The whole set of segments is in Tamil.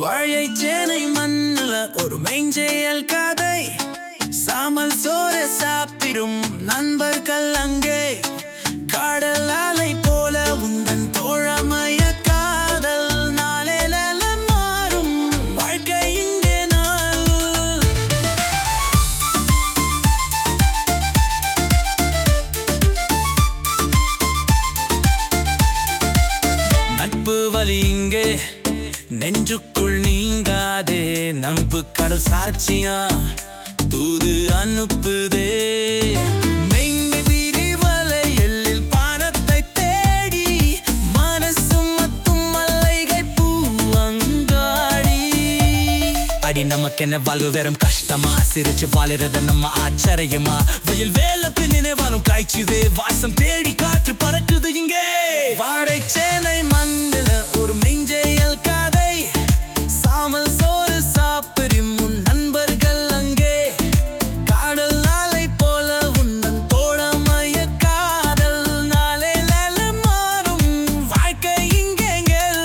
வாழைச்சேனை மண்ணுல ஒரு மெஞ்செயல் கதை சாமல் சோற சாப்பிடும் நண்பர்கள் அங்கே கடல் அலை போல உந்தன் தோழமைய காதல் நாளில மாறும் வாழ்க்கை இங்கே நாள் நட்பு வலி இங்கே நெஞ்சுக்குள் நீங்காதே நட்பு கடல் சாட்சியா தூது அனுப்புதே மெய்மை வீரி வலையலில் பானத்தை தேடி மனசு மத்தும் மல்லைகை பூவங்காடி அடி நமக்கு என்ன வாழ்வு வெறும் கஷ்டமா சிரிச்சு வாழுறது நம்ம ஆச்சரியமா வெயில் வேலத்து நினைவாலும் காய்ச்சுது வாசம் தேடி காற்று பறக்குது இங்கே வாடை சேனை மண்ணில ஒரு மெஞ்செயல் கதை சாமல் சோறு சாப்பிடும் உன் நண்பர்கள் அங்கே காடல் நாளை போல உன்னன் தோழமைய காதல் நாளை மாறும் வாழ்க்கை இங்கெங்கள்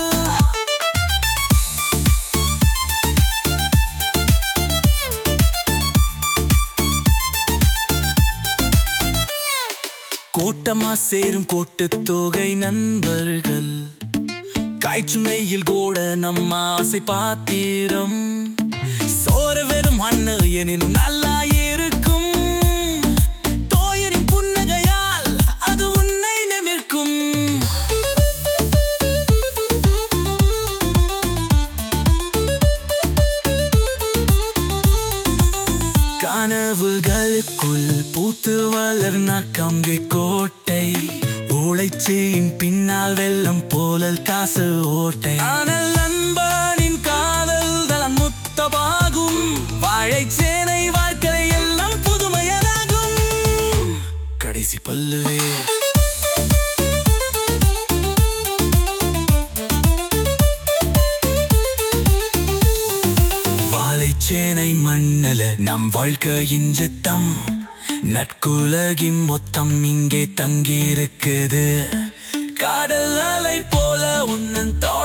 கூட்டமா சேரும் கூட்டு தொகை நண்பர்கள் காய்ச்சுமையில் கூட நம்ம ஆசை பாத்திரம் சோறு வெறும் மண்ணு எனினும் நல்லா இருக்கும் தோயரின் புன்னகையால் அது உன்னை நிமிர்க்கும் கனவுகளுக்குள் பூத்து வளர்ன கங்கை கோட்டை உழைச்சியின் பின்னால் வெள்ளம் போலல் காசு ஓட்டை ஆனால் நண்பனின் காதல் தலம் முத்தமாகும் வாழை சேனை வாழ்க்கை எல்லாம் புதுமையதாகும் கடைசி பல்லுவே வாழைச்சேனை மண்ணல நம் வாழ்க்கையின் சித்தம் நட்குலகின் மொத்தம் இங்கே தங்கியிருக்குது காதல் அலை போல உன்னன் தோழ